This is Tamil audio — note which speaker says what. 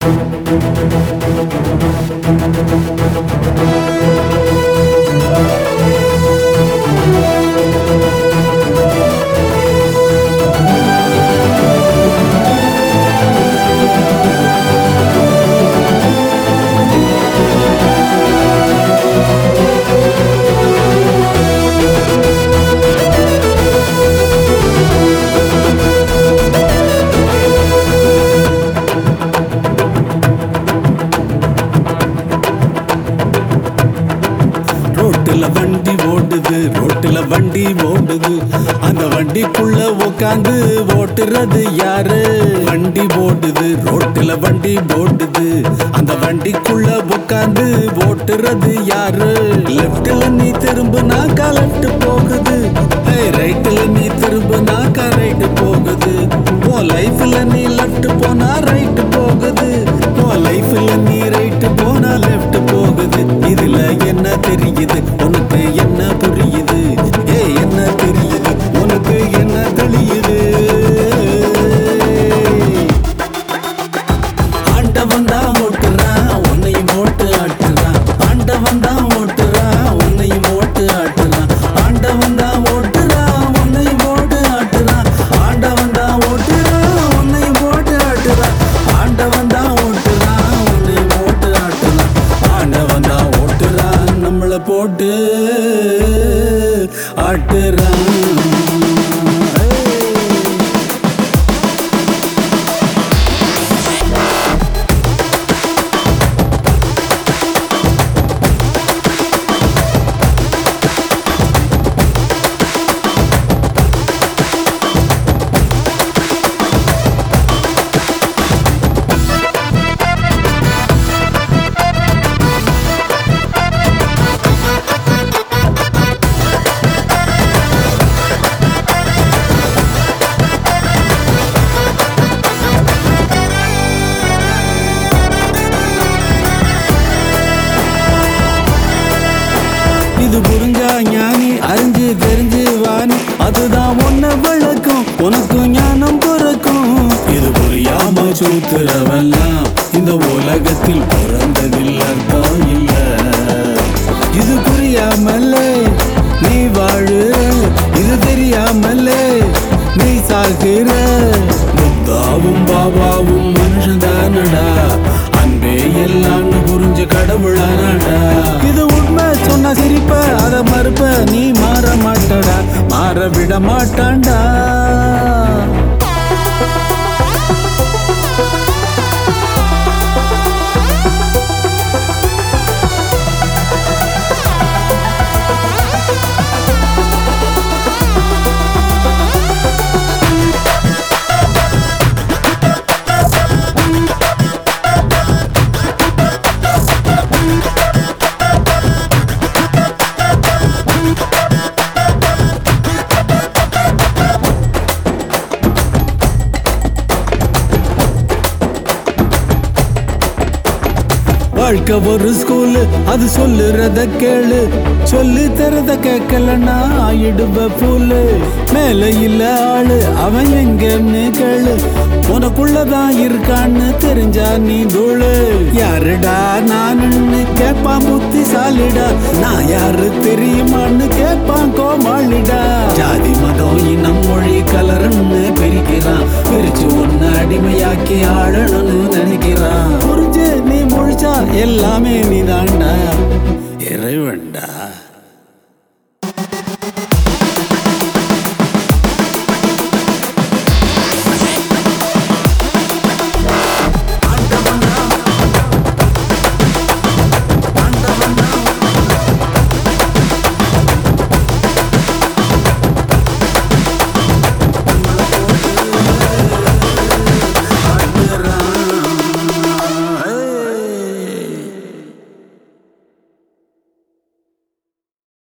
Speaker 1: ரோட்டுல வண்டி ஓடுது ரோட்டுல வண்டி ஓடுது அந்த வண்டிக்குள்ள உட்காந்து ஓட்டுறது யாரு வண்டி ஓடுது ரோட்டுல வண்டி ஓடுது அந்த வண்டிக்குள்ள உட்காந்து ஓட்டுறது யாரு லெஃப்ட்ல நீ திரும்பினாக்கா லெஃப்ட் போகுது ரைட்ல நீ திரும்பினாக்கா ரைட் போகுது ஓ லைஃப்ல நீ லெஃப்ட் போனா ரைட் போகுது ஓ லைஃப்ல நீ ரைட் போனா லெஃப்ட் போகுது இதுல என்ன தெரியுது உனக்கு என்ன புரியுது ஏ என்ன தெரியுது உனக்கு என்ன தெளியுது ஆண்டவன் தான் ஓட்டுறான் உன்னையும் ஓட்டு ஆட்டுறான் ஆண்டவன் தான் ஓட்டுறான் உன்னையும் ஓட்டு ஆட்டுறான் ஆண்டவன் தான் ஓட்டுறான் உன்னையும் ஓட்டு ஆட்டுறான் ஆண்டவன் தான் ஓட்டுறான் உன்னையும் ஓட்டு ஆட்டுறான் ஆண்டவன் தான் ஓட்டுறான் உன்னையும் ஓட்டு ஆட்டுறான் ஆண்டவன் தான் ஓட்டுறான் நம்மளை போட்டு ஆட்டுறான் Hey! இது புரிஞ்சா ஞானி அறிஞ்சு தெரிஞ்சு வாணி அதுதான் உன்னை விளக்கும் உனக்கும் ஞானம் பிறக்கும் இது புரியாம சூத்துறவெல்லாம் இந்த உலகத்தில் பிறந்ததில் அர்த்தம் இல்ல இது புரியாமலே நீ வாழு இது தெரியாமலே நீ சாகுற புத்தாவும் பாபாவும் மனுஷன்தானடா அன்பே எல்லாம்னு புரிஞ்ச கடவுளானடா இது உண்மை சொன்ன சிரிப்ப அத மறுப்ப நீ மாற மாட்டடா மாற விட மாட்டான்டா வாழ்க்கை ஒரு ஸ்கூலு அது சொல்லுறத கேளு சொல்லி தரத கேட்கலன்னா ஆயிடுவ பூலு மேல இல்ல ஆளு அவன் எங்கன்னு கேளு உனக்குள்ளதான் இருக்கான்னு தெரிஞ்சா நீ தூளு யாருடா நானுன்னு கேட்பான் புத்திசாலிடா நான் யாரு தெரியுமான்னு கேட்பான் கோமாளிடா ஜாதி மதம் இனம் மொழி கலருன்னு பிரிக்கிறான் பிரிச்சு ஒன்னு அடிமையாக்கி ஆளணும்னு நினைக்கிறான்